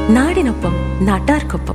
നാടിനൊപ്പം നാട്ടാർക്കൊപ്പം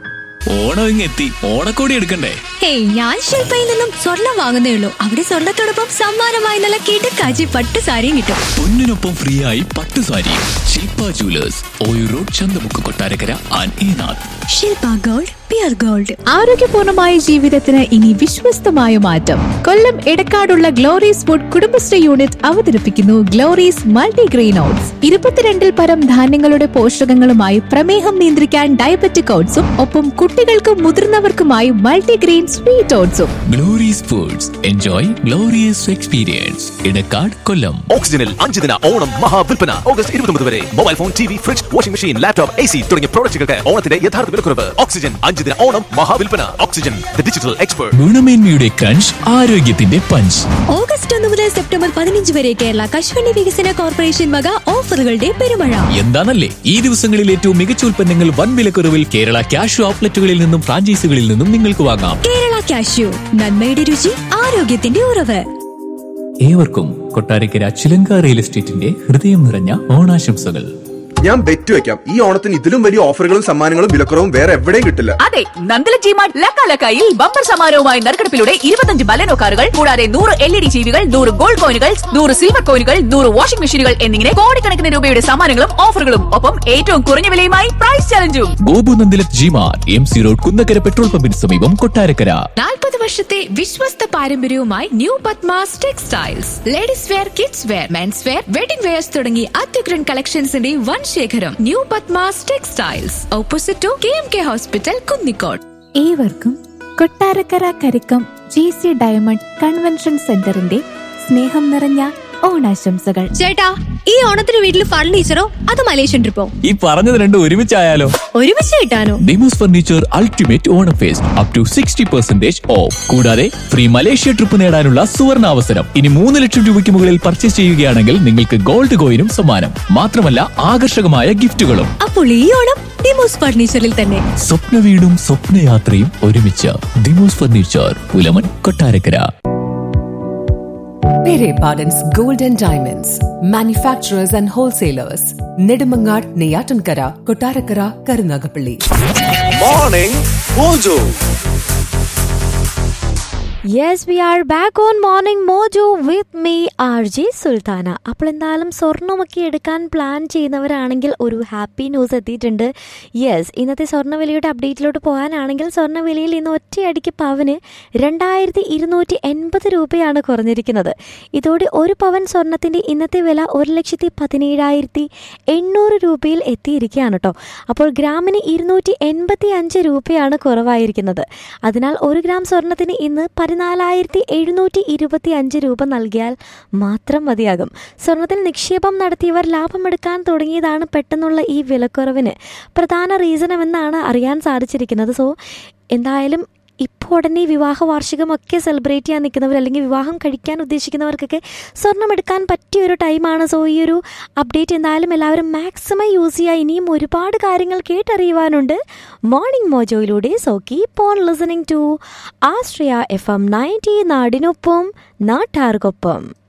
ഓണം ഇങ്ങെത്തി ഓണക്കോടി എടുക്കണ്ടേ ഹേയ് ഞാൻ ശില്പയിൽ നിന്നും സ്വർണം വാങ്ങുന്നേ ഉള്ളൂ അവിടെ സ്വർണത്തോടൊപ്പം സമ്മാനമായി നല്ല കിടക്കാച്ചി പട്ട് സാരിയും കിട്ടും പൊന്നിനൊപ്പം ഫ്രീ ആയി പട്ടു sari Shilpa jewellers Oyoor road Chanthamukku Kottarakkara and ഈനാഥ് ശില്പ ഗോൾഡ് പിയർ ഗോൾഡ് ആരോഗ്യപൂർണമായ ജീവിതത്തിന് ഇനി വിശ്വസ്തമായ മാറ്റം കൊല്ലം എടക്കാടുള്ള ഗ്ലോറീസ് ഫുഡ് കുടുംബശ്രീ യൂണിറ്റ് അവതരിപ്പിക്കുന്നു ഗ്ലോറീസ് മൾട്ടിഗ്രെയിൻ ഓട്സ് ഇരുപത്തിരണ്ടിൽ പരം ധാന്യങ്ങളുടെ പോഷകങ്ങളുമായി പ്രമേഹം നിയന്ത്രിക്കാൻ ഡയബറ്റിക് ഓട്സും ഒപ്പം കുട്ടികൾക്കും മുതിർന്നവർക്കുമായി മൾട്ടിഗ്രെയിൻ സ്വീറ്റ് ഓട്സും Glory's foods enjoy glorious experience Edakkad Kollam ഓക്സിജനിൽ അഞ്ച് ദിന ഓണം മഹാവിൽപ്പന ഓഗസ്റ്റ് ഇരുപത്തൊമ്പത് വരെ mobile phone T V fridge washing machine laptop A C തുടങ്ങിയ പ്രോഡക്റ്റുകൾക്ക് ഓണത്തിന്റെ യഥാർത്ഥ വിലക്കുറവ് ഓക്സിജൻ അഞ്ച് ദിന ഓണം മഹാവിൽപ്പന ഓക്സിജൻ ദ ഡിജിറ്റൽ എക്സ്പേർട്ട് ഗുണമേന്മയുടെ ക്രഞ്ച് ആരോഗ്യത്തിന്റെ പഞ്ച് ഓഗസ്റ്റ് ഒന്ന് മുതൽ സെപ്റ്റംബർ പതിനഞ്ച് വരെ കേരള കശുവണ്ടി വികസന കോർപ്പറേഷൻ വക ഓഫറുകളുടെ പെരുമഴ എന്താണല്ലേ ഈ ദിവസങ്ങളിൽ ഏറ്റവും മികച്ച ഉൽപ്പന്നങ്ങൾ വൻ വിലക്കുറവിൽ കേരള ക്യാഷ് ഔട്ട്ലെറ്റുകളിൽ നിന്നും ഫ്രാഞ്ചൈസികളിൽ നിന്നും നിങ്ങൾക്ക് വാങ്ങാം കേരള കാഷ്യൂ നന്മയുടെ രുചി ആരോഗ്യത്തിന്റെ ഉറവ് ഏവർക്കും കൊട്ടാരക്കര ചിലങ്ക റിയൽ എസ്റ്റേറ്റിന്റെ ഹൃദയം നിറഞ്ഞ ഓണാശംസകൾ ഞാൻ ബെറ്റ് വെക്കാം ഈ ഓണത്തിന് ഇതിലും വലിയ ഓഫറുകളും സമ്മാനങ്ങളും വിലക്കുറവും വേറെ എവിടെയും കിട്ടില്ല അതെ നന്ദല ജിമാർട്ട് ലക്കാലക്കായിൽ ബമ്പർ സമാരവുമായി നറുക്കെടുപ്പിലൂടെ ഇരുപത്തഞ്ച് ബലനോ കാറുകൾ കൂടാതെ നൂറ് എൽ ഇ ഡി ജീവികൾ നൂറ് ഗോൾഡ് കോയിനുകൾ നൂറ് സിൽവർ കോയിനുകൾ നൂറ് വാഷിംഗ് മെഷീനുകൾ എന്നിങ്ങനെ കോടിക്കണക്കിന് രൂപയുടെ സമ്മാനങ്ങളും ഓഫറുകളും ഒപ്പം ഏറ്റവും കുറഞ്ഞ വിലയുമായി പ്രൈസ് ചലഞ്ചും Gopu Nandilath G mart M C road Kunnakkara petrol പമ്പിന് സമീപം കൊട്ടാരക്കര നാൽപ്പത് വർഷത്തെ വിശ്വസ്ത പാരമ്പര്യവുമായി new Padmas textiles ladies wear kids wear men's wear wedding wears തുടങ്ങി അത്യുഗ്രൻ കളക്ഷൻസിന്റെ വൻ ശേഖരം new Padmas textiles opposite to K M K hospital Kunnicode ഏവർക്കും Kottarakkara Karikkam G C diamond convention സെന്ററിന്റെ സ്നേഹം നിറഞ്ഞ ഓണാശംസകൾ ചേട്ടാ ഈ ഓണത്തിന് വീട്ടിൽ ഫർണിച്ചറോ അത് മലേഷ്യൻ ട്രിപ്പോ ഈ പറഞ്ഞത് രണ്ടും ഒരുമിച്ചായാലോ ഒരുമിച്ച് കിട്ടാനോ Dimos furniture ultimate Onam fest up to sixty percentage off കൂടാതെ ഫ്രീ മലേഷ്യ ട്രിപ്പ് നേടാനുള്ള സുവർണ അവസരം ഇനി മൂന്ന് ലക്ഷം രൂപയ്ക്ക് മുകളിൽ പർച്ചേസ് ചെയ്യുകയാണെങ്കിൽ നിങ്ങൾക്ക് ഗോൾഡ് കോയിനും സമ്മാനം മാത്രമല്ല ആകർഷകമായ ഗിഫ്റ്റുകളും അപ്പോൾ ഈ ഓണം ഡിമോസ് ഫർണിച്ചറിൽ തന്നെ സ്വപ്ന വീടും സ്വപ്നയാത്രയും ഒരുമിച്ച് ദിമോസ് furniture Pulamon Kottarakkara Pere Pardon's Gold and Diamonds, manufacturers and wholesalers, Nedumangad, Neyatankara, Kotarakara, Karunagapalli. Morning mojo yes we are back on morning mojo with me R J Sultana അപ്പോൾ എന്തായാലും സ്വർണ്ണമൊക്കെ എടുക്കാൻ പ്ലാൻ ചെയ്യുന്നവരാണെങ്കിൽ ഒരു ഹാപ്പി ന്യൂസ് എത്തിയിട്ടുണ്ട് യെസ് ഇന്നത്തെ സ്വർണ്ണവിലയുടെ അപ്ഡേറ്റിലോട്ട് പോകാനാണെങ്കിൽ സ്വർണ്ണവിലയിൽ ഇന്ന് ഒറ്റയടിക്ക് പവന് രണ്ടായിരത്തി ഇരുന്നൂറ്റി എൺപത് രൂപയാണ് കുറഞ്ഞിരിക്കുന്നത് ഇതോടെ ഒരു പവൻ സ്വർണത്തിൻ്റെ ഇന്നത്തെ വില ഒരു ലക്ഷത്തി പതിനേഴായിരത്തി എണ്ണൂറ് രൂപയിൽ എത്തിയിരിക്കുകയാണ് കേട്ടോ അപ്പോൾ ഗ്രാമിന് ഇരുന്നൂറ്റി എൺപത്തി അഞ്ച് രൂപയാണ് കുറവായിരിക്കുന്നത് അതിനാൽ ഒരു ഗ്രാം സ്വർണത്തിന് ഇന്ന് പതിനാലായിരത്തി എഴുന്നൂറ്റി ഇരുപത്തി അഞ്ച് രൂപ നൽകിയാൽ മാത്രം മതിയാകും സ്വർണത്തിൽ നിക്ഷേപം നടത്തിയവർ ലാഭമെടുക്കാൻ തുടങ്ങിയതാണ് പെട്ടെന്നുള്ള ഈ വിലക്കുറവിന് പ്രധാന റീസണമെന്നാണ് അറിയാൻ സാധിച്ചിരിക്കുന്നത് സോ എന്തായാലും ഇപ്പോൾ ഉടനെ വിവാഹ വാർഷികമൊക്കെ സെലിബ്രേറ്റ് ചെയ്യാൻ നിൽക്കുന്നവർ അല്ലെങ്കിൽ വിവാഹം കഴിക്കാൻ ഉദ്ദേശിക്കുന്നവർക്കൊക്കെ സ്വർണം എടുക്കാൻ പറ്റിയ ഒരു ടൈമാണ് സോ ഈ ഒരു അപ്ഡേറ്റ് എന്തായാലും എല്ലാവരും മാക്സിമം യൂസ് ചെയ്യുക ഇനിയും ഒരുപാട് കാര്യങ്ങൾ കേട്ടറിയുവാനുണ്ട് മോർണിംഗ് മോജോയിലൂടെ so keep on listening to Astria F M ninety നാടിനൊപ്പം നാട്ടാർക്കൊപ്പം